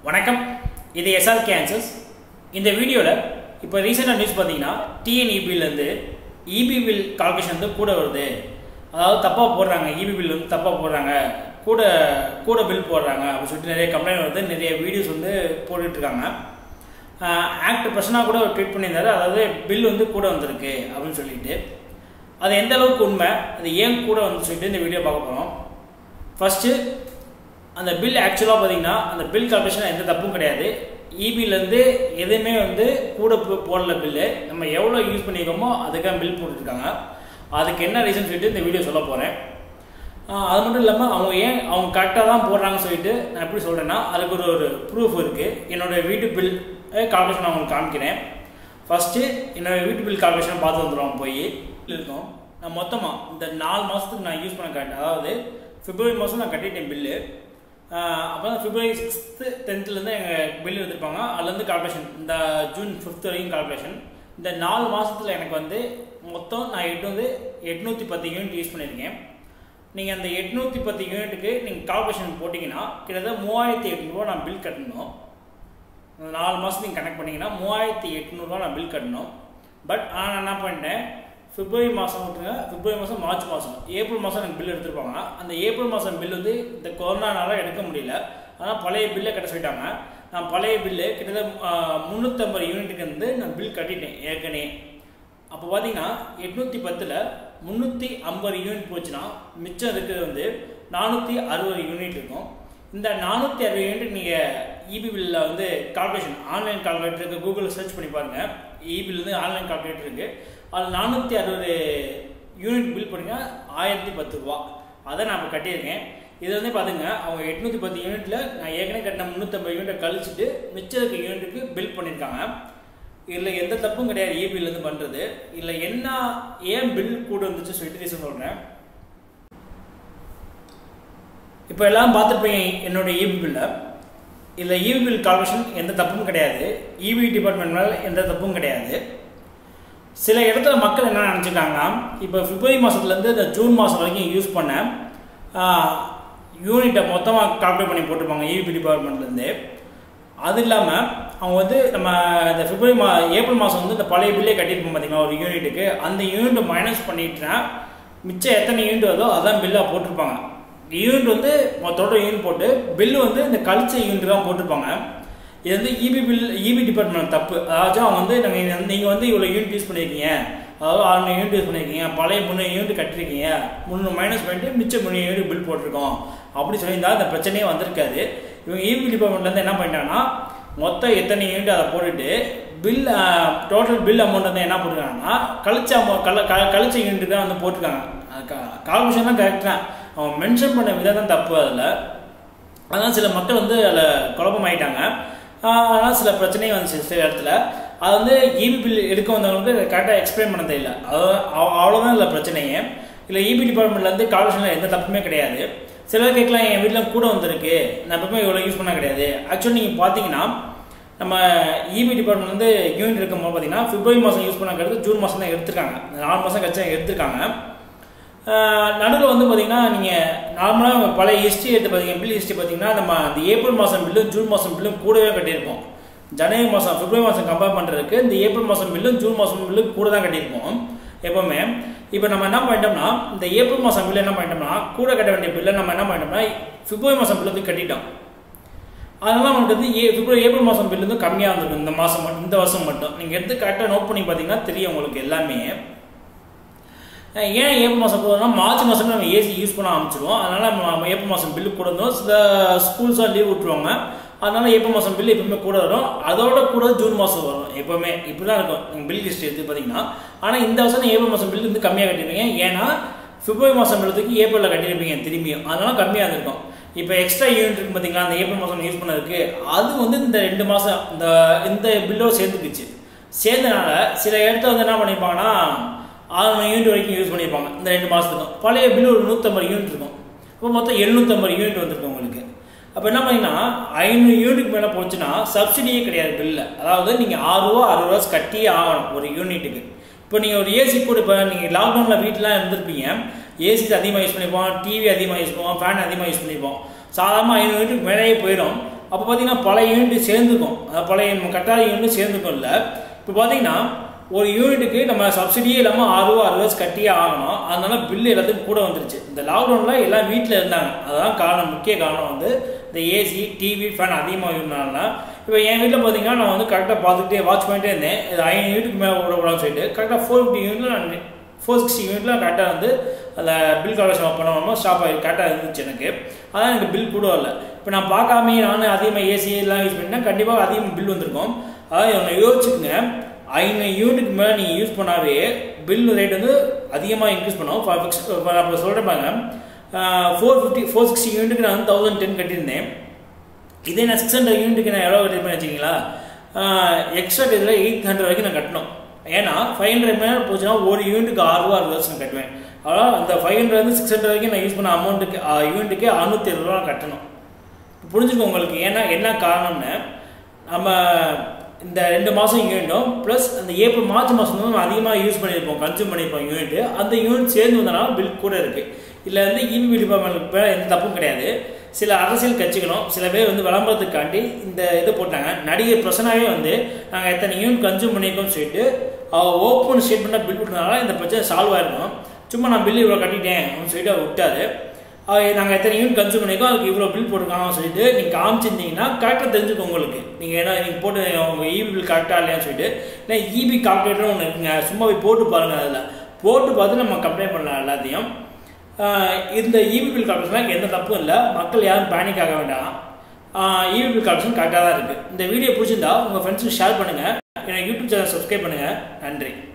வணக்கம் இது SRK answers இந்த வீடியோவில் இப்போ ரீசெண்டாக நியூஸ் பார்த்தீங்கன்னா டிஎன்இபிலேருந்து இபி பில் கால்குலேஷன் வந்து கூட வருது அதாவது தப்பாக போடுறாங்க இபி பில் வந்து தப்பாக போடுறாங்க கூட கூட பில் போடுறாங்க அப்படின்னு சொல்லிட்டு நிறைய கம்ப்ளைண்ட் வருது நிறைய வீடியோஸ் வந்து போட்டுட்டு இருக்காங்க ஆக்ட் பிரச்சனா கூட ஒரு ட்வீட் பண்ணியிருந்தாரு அதாவது பில் வந்து கூட வந்திருக்கு அப்படின்னு சொல்லிட்டு அது எந்த அளவுக்கு உண்மை அது ஏன் கூட வந்து சொல்லிட்டு இந்த வீடியோ பார்க்க போகிறோம் ஃபஸ்ட்டு அந்த பில் ஆக்சுவலாக பார்த்தீங்கன்னா அந்த பில் கால்குலேஷன் எந்த தப்பும் கிடையாது இபிலேருந்து எதுவுமே வந்து கூட போ- போடல பில்லு நம்ம எவ்வளோ யூஸ் பண்ணியிருக்கோமோ அதுக்காக பில் போட்டுருக்காங்க அதுக்கு என்ன ரீசன் சொல்லிட்டு இந்த வீடியோ சொல்ல போகிறேன் அது மட்டும் இல்லாமல் அவங்க ஏன் அவங்க கரெக்டாக தான் போடுறாங்கன்னு சொல்லிட்டு நான் எப்படி சொல்கிறேன்னா அதுக்கு ஒரு ஒரு ப்ரூஃப் இருக்குது என்னோட வீட்டு பில் கால்குலேஷன் நான் உங்களுக்கு காமிக்கிறேன் ஃபஸ்ட்டு என்னோட வீட்டு பில் கால்குலேஷன் பார்த்து வந்துடுவோம் போய் இருக்கும் நான் மொத்தமாக இந்த நாலு மாதத்துக்கு நான் யூஸ் பண்ண கட்டேன் அதாவது பிப்ரவரி மாதம் நான் கட்டிட்டேன் பில்லு அப்போ தான் பிப்ரவரி சிக்ஸ்த்து டென்த்துலேருந்து எங்கள் பில் எடுத்துருப்பாங்க அதுலேருந்து கால்குலேஷன் இந்த ஜூன் ஃபிஃப்த் வரைக்கும் கால்குலேஷன் இந்த நாலு மாதத்தில் எனக்கு வந்து மொத்தம் நான் எட்டு வந்து எட்நூற்றி பத்து யூனிட் யூஸ் பண்ணியிருக்கேன் நீங்கள் அந்த எட்நூற்றி பத்து யூனிட்டுக்கு நீங்கள் கால்குலேஷன் போட்டிங்கன்னா கிட்டத்தட்ட மூவாயிரத்தி எட்நூறுவா நான் பில் கட்டணும் அந்த நாலு மாதம் நீங்கள் கனெக்ட் பண்ணிங்கன்னா மூவாயிரத்தி எட்நூறுவா நான் பில் கட்டணும் பட் ஆனால் என்ன பண்ணிட்டேன் பிப்ரவரி மாதம் விட்டுருங்க பிப்ரவரி மாதம் மார்ச் மாதம் ஏப்ரல் மாதம் எனக்கு பில் எடுத்துருப்பாங்க அந்த ஏப்ரல் மாதம் பில் வந்து இந்த கொரோனானால எடுக்க முடியல ஆனால் பழைய பில்லை கட்ட சொல்லிட்டாங்க நான் பழைய பில்லு கிட்டத்தட்ட முந்நூற்றம்பது யூனிட்டுக்கு வந்து நான் பில் கட்டிட்டேன் ஏற்கனவே அப்போ பார்த்தீங்கன்னா எட்நூற்றி பத்தில் முந்நூற்றி ஐம்பது யூனிட் போச்சுன்னா மிச்சம் இருக்கிறது வந்து நானூற்றி அறுபது யூனிட் இருக்கும் இந்த நானூற்றி அறுபது யூனிட் நீங்கள் இபி பில்லில் வந்து கால்குலேஷன் ஆன்லைன் கால்குலேட்டர் இருக்குது கூகுளில் சர்ச் பண்ணி பாருங்கள் இபில் வந்து ஆன்லைன் கால்குலேட்டர் இருக்குது அதில் நானூற்றி அறுபது யூனிட் பில் பண்ணுங்க ஆயிரத்தி பத்து ரூபா அதை நான் இப்போ கட்டியிருக்கேன் இது வந்து பாருங்க அவங்க எட்நூற்றி பத்து யூனிட்டில் நான் ஏற்கனவே கட்டின முந்நூற்றம்பது யூனிட்டை கழிச்சிட்டு மிச்சம் இருக்க யூனிட்டுக்கு பில் பண்ணியிருக்காங்க இதில் எந்த தப்பும் கிடையாது இபிலேருந்து பண்ணுறது இதில் என்ன ஏன் பில் கூட வந்துச்சு சொல்லிட்டு ரீசன் சொல்கிறேன் இப்போ எல்லாம் பார்த்துருப்பீங்க என்னோட இபி பில்லை இதில் இபி பில் கால்குலேஷன் எந்த தப்பும் கிடையாது இபி டிபார்ட்மெண்ட் மேலே எந்த தப்பும் கிடையாது சில இடத்துல மக்கள் என்ன நினச்சிருக்காங்கன்னா இப்போ பிப்ரவரி மாதத்துலேருந்து இந்த ஜூன் மாதம் வரைக்கும் யூஸ் பண்ண யூனிட்டை மொத்தமாக கால்குலேட் பண்ணி போட்டிருப்பாங்க இபி டிபார்ட்மெண்ட்லேருந்து அது இல்லாமல் அவங்க வந்து நம்ம இந்த பிப்ரவரி மா ஏப்ரல் மாதம் வந்து இந்த பழைய பில்லே கட்டியிருப்போம் பார்த்தீங்களா ஒரு யூனிட்டுக்கு அந்த யூனிட்டை மைனஸ் பண்ணிட்டுனா மிச்சம் எத்தனை யூனிட் வருதோ அதான் பில்லாக போட்டிருப்பாங்க யூனிட் வந்து மொத்தோட யூனிட் போட்டு பில்லு வந்து இந்த கழிச்ச யூனிட் தான் போட்டிருப்பாங்க இது வந்து இபி பில் இபி டிபார்ட்மெண்ட் தப்பு அதாச்சும் அவங்க வந்து நாங்கள் நீங்கள் வந்து இவ்வளோ யூனிட் யூஸ் பண்ணியிருக்கீங்க அதாவது ஆறு யூனிட் யூஸ் பண்ணியிருக்கீங்க பழைய முந்நூறு யூனிட் கட்டிருக்கீங்க முந்நூறு மைனஸ் பண்ணிட்டு மிச்சம் முந்நூறு யூனிட் பில் போட்டிருக்கோம் அப்படி சொல்லியிருந்தா இந்த பிரச்சனையே வந்திருக்காது இவங்க இபி டிபார்ட்மெண்ட்லேருந்து என்ன பண்ணிட்டாங்கன்னா மொத்தம் எத்தனை யூனிட் அதை போட்டுட்டு பில் டோட்டல் பில் அமௌண்ட் வந்து என்ன போட்டிருக்காங்கன்னா கழிச்ச amount- கல க- கழிச்ச யூனிட் தான் வந்து போட்டிருக்காங்க கால்குலேஷன் தான் கரெக்ட் தான் அவங்க மென்ஷன் பண்ண விதம் தான் தப்பு அதில் அதனால் சில மக்கள் வந்து அதில் குழப்பமாயிட்டாங்க அதனால் சில பிரச்சனையும் வந்துச்சு சில இடத்துல அது வந்து இபி பில் எடுக்க வந்தவங்களுக்கு கரெக்டாக எக்ஸ்பிளைன் பண்ண தெரியல அவ்வளோ அவ்வளோதான் இல்லை பிரச்சனையே இல்லை இபி டிபார்ட்மெண்ட்லேருந்து கால்குலேஷனில் எந்த தப்புமே கிடையாது சிலர் கேட்கலாம் என் வீட்டில் கூட வந்திருக்கு நான் எப்பவுமே இவ்வளோ யூஸ் பண்ண கிடையாது ஆக்சுவலி நீங்கள் பார்த்தீங்கன்னா நம்ம இபி டிபார்ட்மெண்ட் வந்து யூனிட் இருக்கும்போது பார்த்தீங்கன்னா பிப்ரவரி மாதம் யூஸ் பண்ண ஜூன் மாதம் தான் எடுத்திருக்காங்க இந்த நாலு மாதம் கழிச்சு தான் எடுத்திருக்காங்க நடுவில் வந்து பார்த்தீங்கன்னா நீங்கள் நார்மலாக பழைய ஹிஸ்ட்ரி எடுத்து பார்த்தீங்க பில் ஹிஸ்ட்ரி பார்த்தீங்கன்னா நம்ம அந்த ஏப்ரல் மாதம் பில்லும் ஜூன் மாதம் பில்லும் கூடவே கட்டியிருப்போம் ஜனவரி மாதம் பிப்ரவரி மாதம் கம்பேர் பண்ணுறதுக்கு இந்த ஏப்ரல் மாதம் பில்லும் ஜூன் மாதம் பில்லும் கூட தான் கட்டியிருப்போம் எப்போவுமே இப்போ நம்ம என்ன பண்ணிட்டோம்னா இந்த ஏப்ரல் மாதம் பில்லு என்ன பண்ணிட்டோம்னா கூட கட்ட வேண்டிய பில்லை நம்ம என்ன பண்ணிட்டோம்னா பிப்ரவரி மாதம் பில்லு வந்து கட்டிட்டோம் அதனால நமக்கு வந்து ஏ பிப்ரவரி ஏப்ரல் மாதம் பில் வந்து கம்மியாக இருந்திருக்கும் இந்த மாதம் மட்டும் இந்த வருஷம் மட்டும் நீங்கள் எடுத்து கரெக்டாக நோட் பண்ணி பார்த்தீங்கன்னா தெரியும் உங்களுக்கு எல்லாமே அஹ் ஏன் ஏப்ரல் மாதம் போதும்னா மார்ச் மாதமே நம்ம ஏசி யூஸ் பண்ண ஆரம்பிச்சிருவோம் அதனால் நம்ம ஏப்ரல் மாதம் பில்லு கூட இருந்தோம் சில ஸ்கூல்ஸாக லீவ் விட்டுருவாங்க அதனால ஏப்ரல் மாதம் பில் எப்பவுமே கூட வரும் அதோட கூட ஜூன் மாதம் வரும் எப்பவுமே இப்படி தான் இருக்கும் நீங்கள் பில் ஹிஸ்ட்ரி எடுத்து பார்த்தீங்கன்னா ஆனால் இந்த வருஷம் ஏப்ரல் மாதம் பில் வந்து கம்மியாக கட்டிருப்பீங்க ஏன்னா பிப்ரவரி மாதம் பில்லுக்கு ஏப்ரலில் கட்டியிருப்பீங்க திரும்பியும் அதனால கம்மியாக இருந்திருக்கும் இப்போ எக்ஸ்ட்ரா யூனிட் இருக்கு பார்த்தீங்களா அந்த ஏப்ரல் மாதம் யூஸ் பண்ணதுக்கு அது வந்து இந்த ரெண்டு மாதம் இந்த இந்த பில்லோட சேர்ந்துக்குச்சு சேர்ந்தனால சில இடத்துல வந்து என்ன பண்ணியிருப்பாங்கன்னா ஆறுநூறு யூனிட் வரைக்கும் யூஸ் பண்ணியிருப்பாங்க இந்த ரெண்டு மாதத்துக்கும் பழைய பில் ஒரு நூற்றம்பது யூனிட் இருக்கும் இப்போ மொத்தம் எழுநூற்றம்பது யூனிட் வந்திருக்கு உங்களுக்கு அப்போ என்ன பண்ணீங்கன்னா ஐநூறு யூனிட் மேலே போச்சுன்னா சப்சிடியே கிடையாது பில்லில் அதாவது நீங்கள் ஆறு ரூபா அறுபது ரூபா கட்டியே ஆகணும் ஒரு யூனிட்டுக்கு இப்போ நீங்கள் ஒரு ஏசி கூட இப்போ நீங்கள் லாக்டவுனில் வீட்டிலாம் இருந்திருப்பீங்க ஏசி அதிகமாக யூஸ் பண்ணிப்போம் டிவி அதிகமாக யூஸ் பண்ணுவோம் ஃபேன் அதிகமாக யூஸ் பண்ணிப்போம் சாதாரணமாக ஐநூறு யூனிட்டுக்கு மேலேயே போயிடும் அப்போ பார்த்தீங்கன்னா பழைய யூனிட் சேர்ந்துக்கும் அதாவது பழைய நம்ம கட்டாத யூனிட் சேர்ந்துக்கும் இல்லை இப்போ பார்த்தீங்கன்னா ஒரு யூனிட்டுக்கு நம்ம சப்சிடியே இல்லாமல் ஆறு ரூபா அறுபது காசு கட்டியே ஆகணும் அதனால பில்லு எல்லாத்துக்கும் கூட வந்துருச்சு இந்த லாக்டவுனில் எல்லாம் வீட்டில் இருந்தாங்க அதுதான் காரணம் முக்கிய காரணம் வந்து இந்த ஏசி டிவி ஃபேன் அதிகமாக இருந்தாங்கன்னா இப்போ என் வீட்டில் பார்த்தீங்கன்னா நான் வந்து கரெக்டாக பார்த்துட்டே வாட்ச் பண்ணிட்டே இருந்தேன் இது ஐநூறு யூனிட்டுக்கு மேலே விடக்கூடாதுன்னு சொல்லிட்டு கரெக்டாக ஃபோர் ஃபிஃப்டி யூனிட்ல நான் ஃபோர் சிக்ஸ்டி யூனிட்லாம் கரெக்டாக வந்து அந்த பில் கலெக்ஷன் பண்ணணும் ஸ்டாப் ஆகி கரெக்டாக இருந்துச்சு எனக்கு அதான் எனக்கு பில் கூட வரல இப்போ நான் பார்க்காம நான் அதிகமாக ஏசி எல்லாம் யூஸ் பண்ணிட்டேன் கண்டிப்பாக அதிகமாக பில் வந்திருக்கும் அதாவது ஒன்று யோசிச்சுக்கோங்க ஐநூறு யூனிட்டுக்கு மேலே நீங்கள் யூஸ் பண்ணாவே பில் ரேட் வந்து அதிகமாக இன்க்ரீஸ் பண்ணும் அப்போ சொல்கிறேன் பாருங்க ஃபோர் ஃபிஃப்டி ஃபோர் சிக்ஸ்டி யூனிட்டுக்கு நான் வந்து தௌசண்ட் டென் கட்டியிருந்தேன் இதே நான் சிக்ஸ் ஹண்ட்ரட் யூனிட்டுக்கு நான் எவ்வளோ கட்டிருப்பேன் வச்சிங்களா எக்ஸ்ட்ரா இதில் எயிட் ஹண்ட்ரட் வரைக்கும் நான் கட்டணும் ஏன்னா ஃபைவ் ஹண்ட்ரட் மேலே போச்சுன்னா ஒரு யூனிட்டுக்கு ஆறு ரூபா அறுபது வருஷம் கட்டுவேன் அதாவது அந்த ஃபைவ் ஹண்ட்ரட் வந்து சிக்ஸ் ஹண்ட்ரட் வரைக்கும் நான் யூஸ் பண்ண அமௌண்ட்டுக்கு யூனிட்டுக்கு அறுநூத்தி எழுபது ரூபா கட்டணும் புரிஞ்சுக்கோ உங்களுக்கு ஏன்னா என்ன காரணம்னு நம்ம இந்த ரெண்டு மாதம் யூனிட்டும் ப்ளஸ் அந்த ஏப்ரல் மார்ச் மாதம் வந்து நம்ம அதிகமாக யூஸ் பண்ணியிருப்போம் கன்சியூம் பண்ணியிருப்போம் யூனிட் அந்த யூனிட் சேர்ந்து வந்தனால பில் கூட இருக்குது இதில் வந்து இபி டிபார்ட்மெண்ட் பேர் எந்த தப்பும் கிடையாது சில அரசியல் கட்சிகளும் சில பேர் வந்து விளம்பரத்துக்காண்டி இந்த இது போட்டாங்க நடிகர் பிரசனாவே வந்து நாங்கள் எத்தனை யூனிட் கன்சியூம் பண்ணியிருக்கோம்னு சொல்லிட்டு ஓப்பன் ஸ்டேட்மெண்ட்டாக பில் விட்டனால இந்த பிரச்சனை சால்வ் ஆயிருக்கும் சும்மா நான் பில் இவ்வளோ கட்டிட்டேன் அப்படின்னு சொல்லிட்டு அவர் விட்டாரு நாங்கள் எத்தனை யூனிட் கன்சியூம் பண்ணியிருக்கோம் அதுக்கு இவ்வளோ பில் போட்டிருக்காங்கன்னு சொல்லிட்டு நீங்கள் காமிச்சிருந்தீங்கன்னா கரெக்டாக தெரிஞ்சுக்கும் உங்களுக்கு நீங்கள் ஏன்னா நீங்கள் போட்டு உங்கள் இபி பில் கரெக்டாக இல்லையான்னு சொல்லிட்டு இல்லை இபி கால்குலேட்டர் ஒன்று இருக்குங்க சும்மா போய் போட்டு பாருங்கள் அதில் போட்டு பார்த்து நம்ம கம்ப்ளைண்ட் பண்ணலாம் எல்லாத்தையும் இந்த இபி பில் கால்குலேஷன் எந்த தப்பும் இல்லை மக்கள் யாரும் பேனிக் ஆக வேண்டாம் இபி பில் கால்குலேஷன் கரெக்டாக தான் இருக்குது இந்த வீடியோ பிடிச்சிருந்தா உங்கள் ஃப்ரெண்ட்ஸுக்கு ஷேர் பண்ணுங்கள் எனக்கு யூடியூப் சேனல் சப்ஸ்கிரைப் பண்ணுங்கள் நன்றி